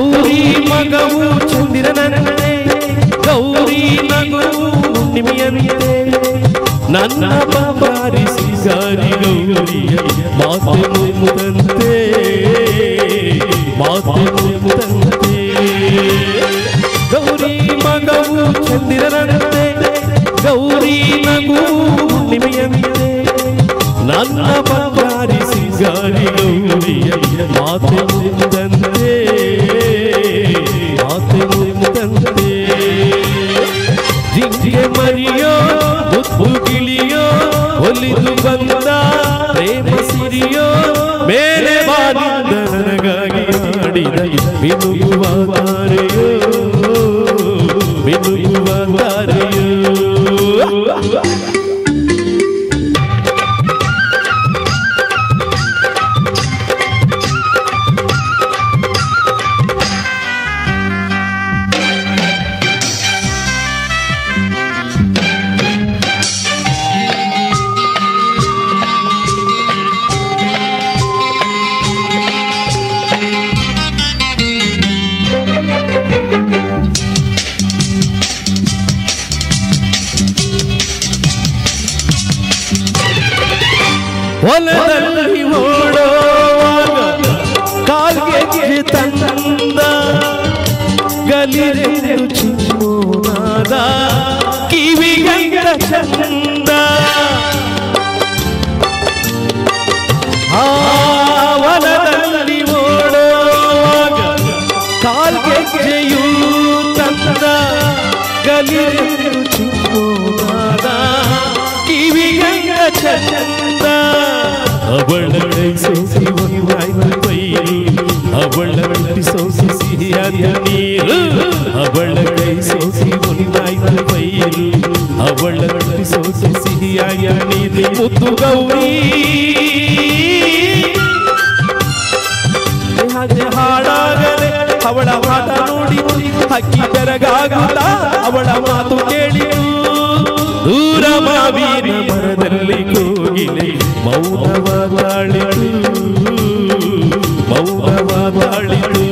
ಗೌರಿ ಮಗವು ಚಂದಿರನಂತೆ ಗೌರಿ ನಗುವು ಹುಣ್ಣಿಮೆಯಂತೆ ನನ್ನ ಬಾರಿ ಸಿಂಗಾರಿ ಗೌರಿಯ ಮಾತೆ ಮುದಂತೆ ಮಾತೆ ಮುದಂತೆ ಗೌರಿ ಮಗವು ಚಂದಿರನಂತೆ ಗೌರಿ ನಗು ಹುಣ್ಣಿಮೆಯಂತೆ ನನ್ನ ಬಾರಿ ಸಿಂಗಾರಿ ಗೌರಿಯ ಮಾತೆ ಮುದಂತೆ ಮಾತೆ ಮುದಂತೆ ಜಿಂಕೆ ಮರಿಯೋ ಮುತ್ತು ಗಿಳಿಯೋ ಒಲಿದು ಬಂದ ಪ್ರೇಮ ಸಿರಿಯೋ ಮೇಲೆ ಬಾಲಿಂದ ನನಗಾಗಿ ಆಡಿದ ಮಿನುಗುವ ತಾರೆಯೋ ಮಿನುಗುವ ತಾರೆಯೋ ಹೊಲದಲ್ಲಿ ಓಡೋವಾಗ ಕಾಲ್ಗೆ ತಂದ ಗಲಿರೆಂದು ಚಿಮ್ಮೋನಾದ ಕಿವಿಗಂಗ ಚಂದ ಆ ಹೊಲದಲ್ಲಿ ಓಡೋವಾಗ ಕಾಲ್ಗೆಜ್ಜೆಯೂ ತಂದ ಗಲಿರೆಂದು ಚಿಮ್ಮೋನಾದ ಕಿವಿಗಂಗ ಚಂದ ಅವಳ ಸೋಸಿ ಒಂದು ಬೈರು ಅವಳ ಸೋಸಿ ಸಿಹಿಯಾದ ನೀರು ಅವಳ ಕೈ ಸೋಸಿ ಒಂದು ಬೈರು ಅವಳ ಸೋಸಿ ಸಿಹಿಯಾದ ನೀರು ಮುದ್ದು ಗೌರಿ ಹಾಗೆ ಹಾಡಾಗದೆ ಅವಳ ಮಾತ ನೋಡಿ ಹಕ್ಕಿ ಬೆರಗಾಗುತ್ತ ಅವಳ ಮಾತು ಕೇಳಿತು ದೂರ ಮಾವಿನ ಮರದಲ್ಲಿ ಕೋಗಿಲೆ ಮೌನವಾದಾಳಿತು ಮೌನವಾದಾಳಿತು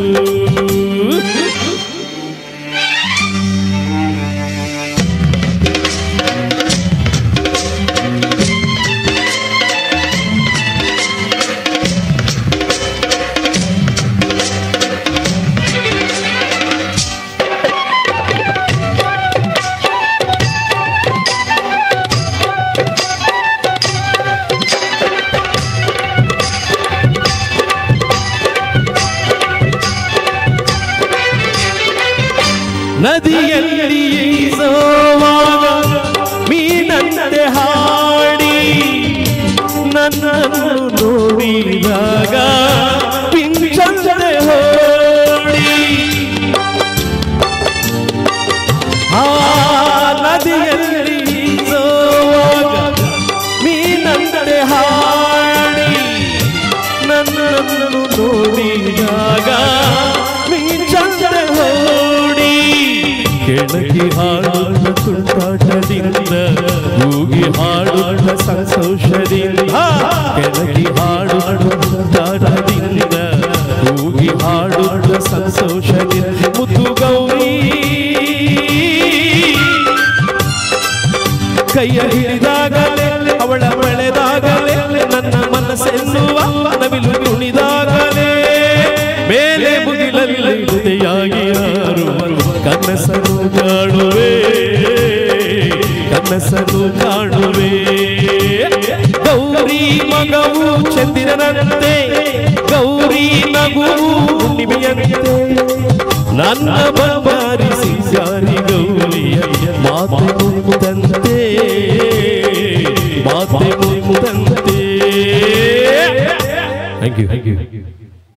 ನದಿಯಲ್ಲಿ ಈಸೋವಾಗ ಮೀನಂತೆ ಹಾಡಿ ನನ್ನನ್ನು ನೋಡಿದಾಗ ಪಿಂಚಂದೆ ಹೋಡಿ ಆ ನದಿಯಲ್ಲಿ ಈಸೋವಾಗ ಮೀನಂತೆ ಹಾಡಿ ನನ್ನನ್ನು ನೋಡಿದಾಗ ಮಿಂಚಂದೆ ಹೋಡಿ ಕೆಳಗೆ ಹಾಡುವ ತುಂಟಾಟದಿಂದ ಕೂಗಿ ಹಾಡುವ ಸಂತೋಷದಿಂದ ಕೆಳಗೆ ಹಾಡುವ ತುಂಟಾಟದಿಂದ ಕೂಗಿ ಹಾಡುವ ಸಂತೋಷದಿಂದ ಮುದ್ದು ಗೌರಿ ಕೈಯ ಹಿಡಿದಾಗಲೇ ಅವಳ ಬೆಳೆದಾಗಲೇ ನನ್ನ ಮನಸ್ಸೆನ್ನುವ ನವಿಲು ಕುಣಿದಾಗಲೇ ಮೇಲೆ ಮುಗಿಲಲ್ಲಿ ಜೊತೆಯಾಗಿ ಹಾರುವ ಕನಸನ್ನು ಕಾಣುವೆ ಕನಸನ್ನು ಕಾಣುವೆ ಗೌರಿ ಮಗವು ಚಂದಿರನಂತೆ ಗೌರಿ ನಗು ಹುಣ್ಣಿಮೆಯಂತೆ ನನ್ನ ಬಂಗಾರಿ ಸಿಂಗಾರಿ ಗೌರಿಯ ಮಾತೆ ಮುದಂತೆ ಮಾತೆ ಮುದಂತೆ ಥ್ಯಾಂಕ್ ಯು ಥ್ಯಾಂಕ್ ಯು